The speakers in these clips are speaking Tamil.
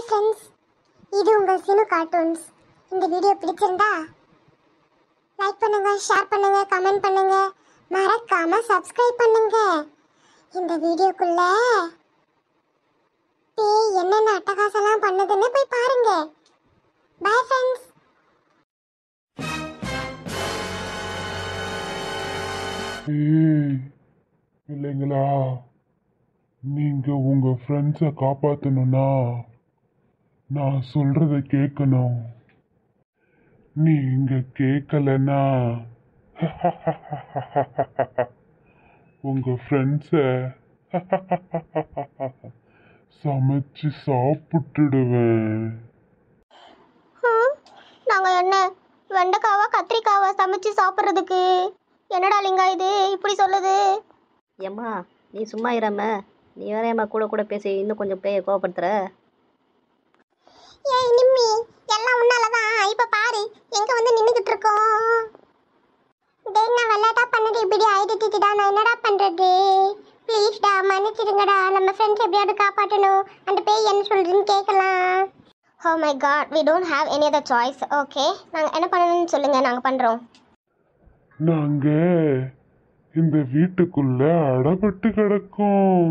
ஃப்ரெண்ட்ஸ் இது உங்கள் சினு கார்ட்டூன்ஸ் இந்த வீடியோ பிடிச்சிருந்தா லைக் பண்ணுங்க ஷேர் பண்ணுங்க கமெண்ட் பண்ணுங்க மறக்காம சப்ஸ்கிரைப் பண்ணுங்க இந்த வீடியோக்குள்ள பேய் என்னென்ன அட்டகாசம்லாம் பண்ணுதுன்னு போய் பாருங்க பை ஃப்ரெண்ட்ஸ் ஏய் இல்லைங்களா நீங்க உங்க ஃப்ரெண்ட்ஸை காப்பாத்தணும்னா நான் சொல்றத கேட்கணும் நீங்க கேட்கலன்னா உங்க ஃப்ரெண்ட்ஸை சமைச்சு சாப்பிட்டுடுவேன் நாங்கள் என்ன வெண்டைக்காவா கத்திரிக்காவா சமைச்சு சாப்பிட்றதுக்கு என்னடா லிங்கா இது இப்படி சொல்லுது ஏம்மா நீ சும்மா இராம நீ வேற ஏம்மா கூட கூட பேசி இன்னும் கொஞ்சம் பேய கோவப்படுத்துற ஏய் நிம்மி எல்லாம் உன்னாலதான் இப்ப பாரு எங்க வந்து நின்னுகிட்டு இருக்கோம் டேய் நான் விளையாட்டா பண்ணது இப்படி ஆயிடுச்சுடா நான் என்னடா பண்றது ப்ளீஸ்டா மன்னிச்சிடுங்கடா நம்ம ஃப்ரெண்ட்ஸ் எப்படியாவது காப்பாற்றணும் அந்த பேய் என்ன சொல்றதுன்னு கேட்கலாம் oh my God we don't have any other choice okay நாங்கள் என்ன பண்ணணும்னு சொல்லுங்க நாங்கள் பண்ணுறோம் நாங்க இந்த வீட்டுக்குள்ள அடப்பட்டு கிடக்கோம்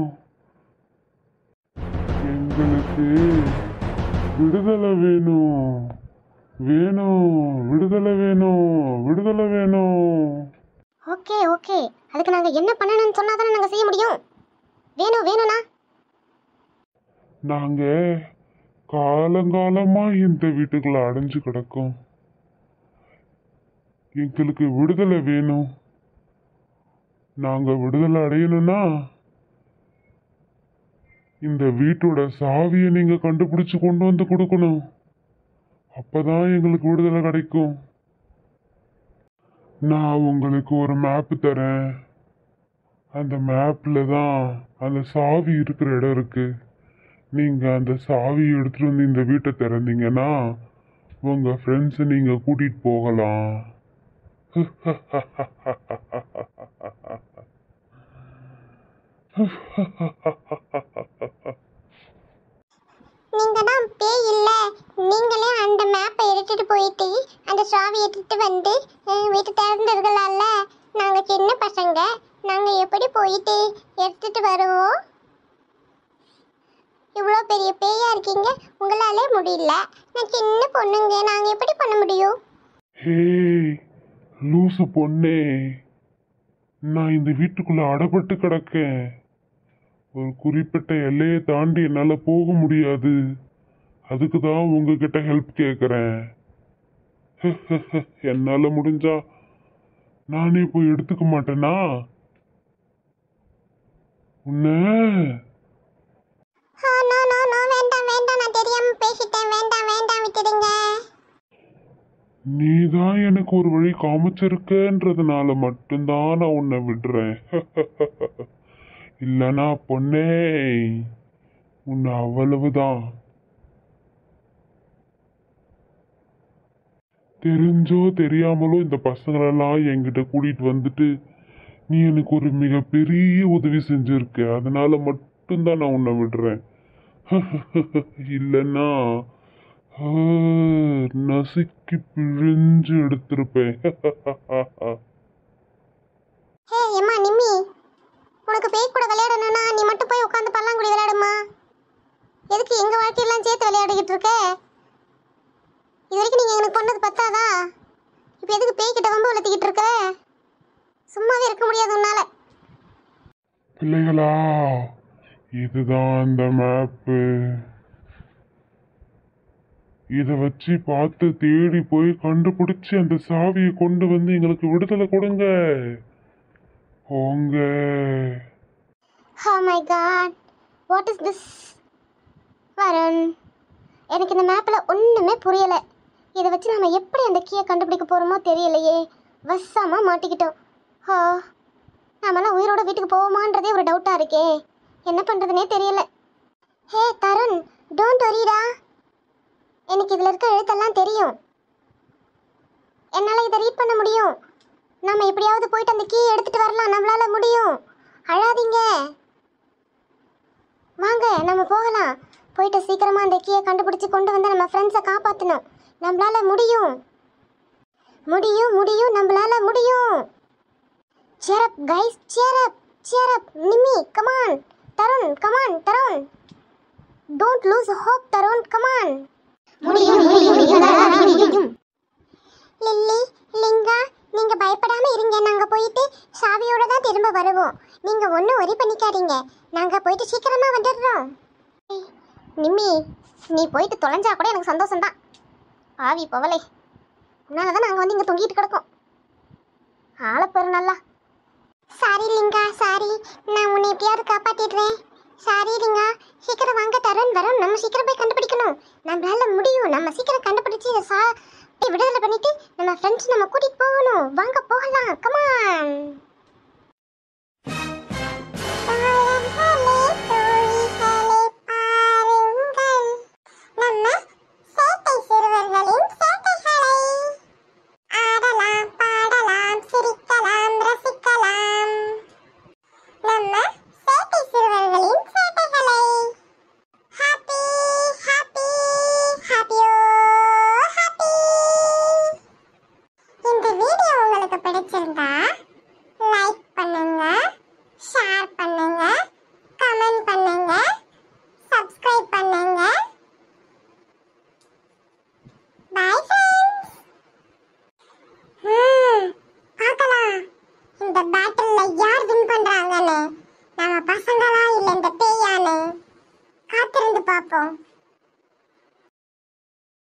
எங்களுக்கு விடுதலை வேணும் வேணும் விடுதலை வேணும் விடுதலை வேணும் ஓகே ஓகே அதுக்கு நாங்கள் என்ன பண்ணணும்னு சொன்னால் தானே நாங்கள் செய்ய முடியும் வேணும் வேணும்னா நாங்க காலங்காலமா இந்த வீட்டுக்குள்ள அடைஞ்சு கிடக்கோம் எங்களுக்கு விடுதலை வேணும் நாங்க விடுதலை அடையணும்னா இந்த வீட்டோட சாவியை நீங்க கண்டுபிடிச்சு கொண்டு வந்து கொடுக்கணும் அப்பதான் எங்களுக்கு விடுதலை கிடைக்கும் நான் உங்களுக்கு ஒரு மேப் தரேன் அந்த மேப்ல தான் அந்த சாவி இருக்கிற இடம் இருக்கு நீங்க அந்த சாவி எடுத்துட்டு வந்து இந்த வீட்டை திறந்தீங்கன்னா உங்க ஃப்ரெண்ட்ஸ் நீங்க கூட்டிட்டு போகலாம் நீங்க தான் பேய் இல்ல நீங்களே அந்த மேப்பை எடுத்துட்டு போயிட்டு அந்த சாவி எடுத்துட்டு வந்து அஹ், வீட்டு திறந்துருக்கலாம்ல நாங்க சின்ன பசங்க நாங்க எப்படி போயிட்டு எடுத்துட்டு வருவோம் இவ்வளோ பெரிய பேயா இருக்கீங்க உங்களாலே முடியல நான் சின்ன பொண்ணுங்க நாங்க எப்படி பண்ண முடியும் ஹேய் லூசு பொண்ணே நான் இந்த வீட்டுக்குள்ள அடப்பட்டு கிடக்கேன் ஒரு குறிப்பிட்ட எல்லையை தாண்டி என்னால போக முடியாது அதுக்கு தான் உங்ககிட்ட ஹெல்ப் கேட்குறேன் என்னால முடிஞ்சா நானே போய் எடுத்துக்க மாட்டேனா உன்ன ஆ, no, no, no, வேண்டாம் வேண்டாம் நான் தெரியாம பேசிட்டேன் வேண்டாம் வேண்டாம் விட்டுடுங்க நீ தான் எனக்கு ஒரு வழி காமிச்சிருக்கன்றதுனால மட்டும்தான் நான் உன்னை விடுறேன் இல்லனா பொண்ணே உன்னை அவ்வளவுதான் தெரிஞ்சோ தெரியாமலோ இந்த பசங்களெல்லாம் என்கிட்ட கூட்டிட்டு வந்துட்டு நீ எனக்கு ஒரு மிகப்பெரிய உதவி செஞ்சிருக்க அதனால மட்டும்தான் நான் உன்னை விடுறேன் இல்லைன்னா ஆ, நசுக்கி பிழிஞ்சு எடுத்திருப்பேன் ஹே எம்மா நிம்மி உனக்கு பேய் கூட விளையாடணும்னா நீ மட்டும் போய் உட்காந்து பல்லாங்குழி விளையாடுமா எதுக்கு எங்க வாழ்க்கையெல்லாம் சேர்த்து விளையாடிக்கிட்டு இருக்க இது வரைக்கும் நீங்க எனக்கு பண்ணது பத்தாதா இப்போ எதுக்கு பேய் கிட்ட வம்பு வளர்த்திக்கிட்டு இருக்க சும்மாவே இருக்க முடியாது உன்னால பிள்ளைகளா இதுதான் அந்த மேப்பு இத வச்சு பார்த்து தேடி போய் கண்டுபிடிச்சு அந்த சாவியை கொண்டு வந்து எங்களுக்கு விடுதலை கொடுங்க போங்க oh my God what is this Varun எனக்கு இந்த மேப்பில் ஒன்றுமே புரியலை இதை வச்சு நம்ம எப்படி அந்த கீயை கண்டுபிடிக்க போகிறோமோ தெரியலையே வசமாக மாட்டிக்கிட்டோம் ஓ நாமெல்லாம் உயிரோட வீட்டுக்கு போவோமான்றதே ஒரு டவுட்டாக இருக்கே என்ன பண்ணுறதுனே தெரியல ஹே தருண் டோன்ட் ஒரிடா எனக்கு இதில் இருக்க எழுத்தெல்லாம் தெரியும் என்னால் இதை ரீட் பண்ண முடியும் நம்ம எப்படியாவது போயிட்டு அந்த கீயை எடுத்துட்டு வரலாம் நம்மளால முடியும் அழாதீங்க வாங்க நம்ம போகலாம் போயிட்டு சீக்கிரமா அந்த கீயை கண்டுபிடிச்சு கொண்டு வந்து நம்ம ஃப்ரெண்ட்ஸை காப்பாற்றணும் நம்மளால முடியும் முடியும் முடியும் நம்மளால முடியும் cheer up guys cheer up cheer up Nimmi come on Tarun come on Tarun don't lose hope Tarun come on முடியும் முடியும் முடியும் லில்லி லிங்கா நீங்க பயப்படாம இருங்க நாங்க போயிட்டு சாவியோட தான் திரும்ப வருவோம் நீங்க ஒன்றும் ஒரி பண்ணிக்காதீங்க நாங்க போயிட்டு சீக்கிரமா வந்துடுறோம் ஏய், நிம்மி நீ போயிட்டு தொலைஞ்சா கூட எனக்கு சந்தோஷம்தான் ஆவி பவலை அதனால தான் நாங்கள் வந்து இங்கே தொங்கிட்டு கிடக்கோம் ஆளை பெரு நல்லா சாரி லிங்கா சாரி நான் உன்னை எப்படியாவது காப்பாத்திடுறேன் சாரி லிங்கா சீக்கிரம் வாங்க தருண் வரும் நம்ம சீக்கிரம் போய் கண்டுபிடிக்கணும் நம்மளால முடியும் நம்ம சீக்கிரம் கண்டுபிடிச்சு இதை சா அப்படியே விடுதலை பண்ணிட்டு நம்ம ஃப்ரெண்ட்ஸ் நம்ம கூட்டிட்டு போகணும் வாங்க போகலாம் கமான் நம்ம சேட்டை சிறுவர்களின் சேட்டைகளை ஆடலாம் பாடலாம் சிரிக்கலாம் ரசிக்கலாம் நம்ம சேட்டை சிறுவர்களின் சேட்டைகளை ஹாப்பி ஹாப்பி ஹாப்பியோ ஹாப்பி இந்த வீடியோ உங்களுக்கு பிடிச்சிருந்தா லைக் பண்ணுங்க ஷேர் பண்ணுங்க கமெண்ட் பண்ணுங்க சப்ஸ்கிரைப் பண்ணுங்க பை ஃப்ரெண்ட்ஸ் ம், பார்க்கலாம் இந்த பேட்டில்ல யார் வின் பண்றாங்கன்னு நம்ம பசங்களா இல்ல இந்த பேயான்னு காத்திருந்து பார்ப்போம்